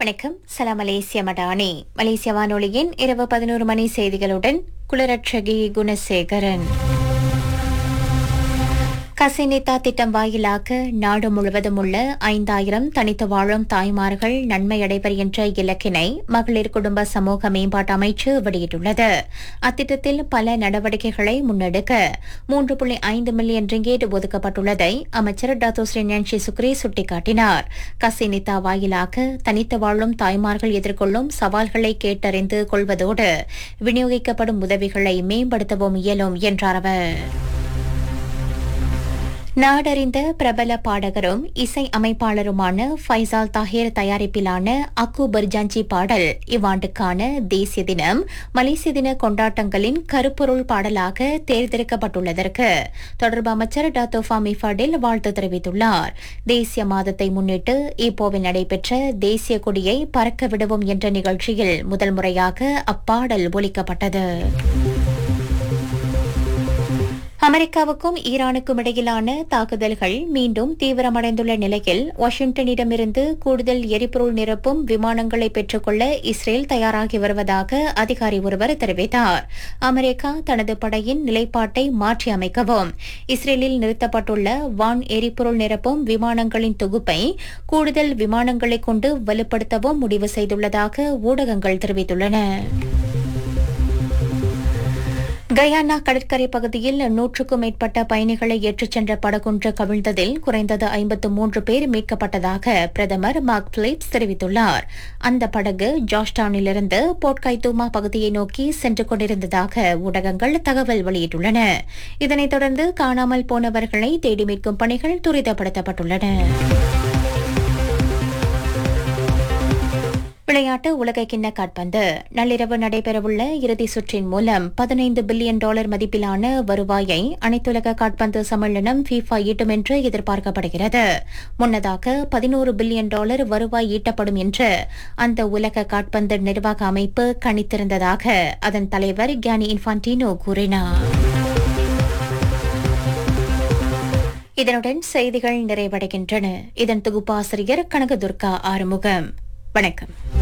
வணக்கம் சலாம் மலேசிய மடானி மலேசிய வானொலியின் இரவு பதினோரு மணி செய்திகளுடன் குளரட்சகி குணசேகரன் கசினிதா திட்டம் வாயிலாக நாடு முழுவதும் உள்ள ஐந்தாயிரம் தனித்து வாழும் தாய்மார்கள் நன்மையடைவர் என்ற இலக்கினை மகளிர் குடும்ப சமூக மேம்பாட்டு அமைச்சு வெளியிட்டுள்ளது அத்திட்டத்தில் பல நடவடிக்கைகளை முன்னெடுக்க மூன்று புள்ளி ஐந்து மில்லியன் ரிங்கேட் ஒதுக்கப்பட்டுள்ளதை அமைச்சர் டாத்தோ ஸ்ரீ நான்சி சுக்ரி சுட்டிக்காட்டினார் கசினிதா வாயிலாக தனித்து வாழும் தாய்மார்கள் எதிர்கொள்ளும் சவால்களை கேட்டறிந்து கொள்வதோடு விநியோகிக்கப்படும் உதவிகளை மேம்படுத்தவும் இயலும் என்றார் அவர் நாடறிந்த பிரபல பாடகரும் இசை அமைப்பாளருமான ஃபைசால் தாஹிர் தயாரிப்பிலான அக்கு பர்ஜாஞ்சி பாடல் இவ்வாண்டுக்கான தேசிய தினம் மலேசிய தின கொண்டாட்டங்களின் கருப்பொருள் பாடலாக தேர்ந்தெடுக்கப்பட்டுள்ளதற்கு தொடர்பு அமைச்சர் டாத்தோ ஃபாமி ஃபடில் வாழ்த்து தெரிவித்துள்ளார் தேசிய மாதத்தை முன்னிட்டு இப்போவில் நடைபெற்ற தேசிய கொடியை பறக்க விடுவோம் என்ற நிகழ்ச்சியில் முதல் முறையாக அப்பாடல் ஒலிக்கப்பட்டது அமெரிக்காவுக்கும் ஈரானுக்கும் இடையிலான தாக்குதல்கள் மீண்டும் தீவிரமடைந்துள்ள நிலையில் வாஷிங்டனிடமிருந்து கூடுதல் எரிபொருள் நிரப்பும் விமானங்களை பெற்றுக்கொள்ள இஸ்ரேல் தயாராகி வருவதாக அதிகாரி ஒருவர் தெரிவித்தார் அமெரிக்கா தனது படையின் நிலைப்பாட்டை மாற்றி அமைக்கவும் இஸ்ரேலில் நிறுத்தப்பட்டுள்ள வான் எரிபொருள் நிரப்பும் விமானங்களின் தொகுப்பை கூடுதல் விமானங்களை கொண்டு வலுப்படுத்தவும் முடிவு செய்துள்ளதாக ஊடகங்கள் தெரிவித்துள்ளன கயானா கடற்கரை பகுதியில் நூற்றுக்கும் மேற்பட்ட பயணிகளை ஏற்றிச் சென்ற படகொன்று கவிழ்ந்ததில் குறைந்தது ஐம்பத்து மூன்று பேர் மீட்கப்பட்டதாக பிரதமர் மார்க் பிலிப்ஸ் தெரிவித்துள்ளார் அந்த படகு ஜார்ஜ்டவுனிலிருந்து போர்ட்கைத்தூமா பகுதியை நோக்கி சென்று கொண்டிருந்ததாக ஊடகங்கள் தகவல் வெளியிட்டுள்ளன இதனைத் தொடர்ந்து காணாமல் போனவர்களை தேடி மீட்கும் பணிகள் துரிதப்படுத்தப்பட்டுள்ளன விளையாட்டு உலகக்கிண்ண காட்பந்து நள்ளிரவு நடைபெறவுள்ள இறுதி சுற்றின் மூலம் பதினைந்து பில்லியன் டாலர் மதிப்பிலான வருவாயை அனைத்துலக காட்பந்து சம்மேளனம் ஃபீஃபா ஈட்டும் என்று எதிர்பார்க்கப்படுகிறது முன்னதாக பதினோரு பில்லியன் டாலர் வருவாய் ஈட்டப்படும் என்று அந்த உலக காட்பந்து நிர்வாக அமைப்பு கணித்திருந்ததாக அதன் தலைவர் கியானி இன்ஃபான்டினோ கூறினார் இதனுடன் செய்திகள் நிறைவடைகின்றன இதன் தொகுப்பாசிரியர் கனகதுர்கா ஆறுமுகம் வணக்கம்